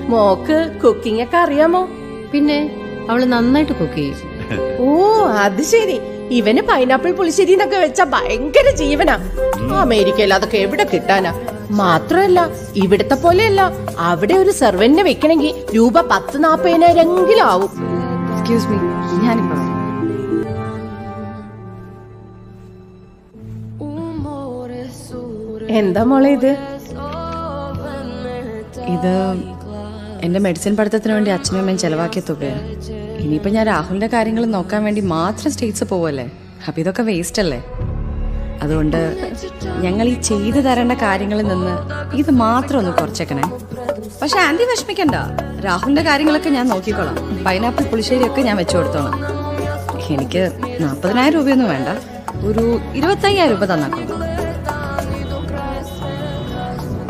Mock cooking ഒക്കെ അറിയാമോ പിന്നെ അവള് നന്നായിട്ട് കുക്ക് ചെയ്യും ഓ അത് ശരി ഇവന് പൈനാപ്പിൾ പുളിശ്ശേരി എന്നൊക്കെ വെച്ച ഭയങ്കര ജീവനാ അമേരിക്കയിൽ അതൊക്കെ എവിടെ കിട്ടാനാ മാത്രമല്ല ഇവിടത്തെ പോലെയല്ല അവിടെ ഒരു സെർവന്റിനെ വെക്കണമെങ്കിൽ രൂപ പത്ത് നാപ്പതിനായിരം എങ്കിലും ആവും എക്സ്ക്യൂസ് മീ ഞാനിപ്പോ വരാം. എന്താ മോളെ ഇത് ഇത് എന്റെ മെഡിസിൻ പഠിത്തത്തിന് വേണ്ടി അച്ഛനും അമ്മയും ചെലവാക്കിയ തുകയാണ് ഇനിയിപ്പോ ഞാൻ രാഹുലിന്റെ കാര്യങ്ങൾ നോക്കാൻ വേണ്ടി മാത്രം സ്റ്റേറ്റ്സ് പോവല്ലേ അപ്പൊ ഇതൊക്കെ വേസ്റ്റ് അല്ലേ അതുകൊണ്ട് ഞങ്ങൾ ഈ ചെയ്തു തരേണ്ട കാര്യങ്ങളിൽ നിന്ന് ഇത് മാത്രം ഒന്ന് കുറച്ചേക്കണേ പക്ഷെ ആന്റി വിഷമിക്കണ്ട രാഹുലിന്റെ കാര്യങ്ങളൊക്കെ ഞാൻ നോക്കിക്കോളാം പൈനാപ്പിൾ പുളിശ്ശേരിയൊക്കെ ഞാൻ വെച്ചു കൊടുത്തോളാം എനിക്ക് നാൽപ്പതിനായിരം രൂപയൊന്നും വേണ്ട ഒരു ഇരുപത്തയ്യായിരം രൂപ തന്നാക്കോളാം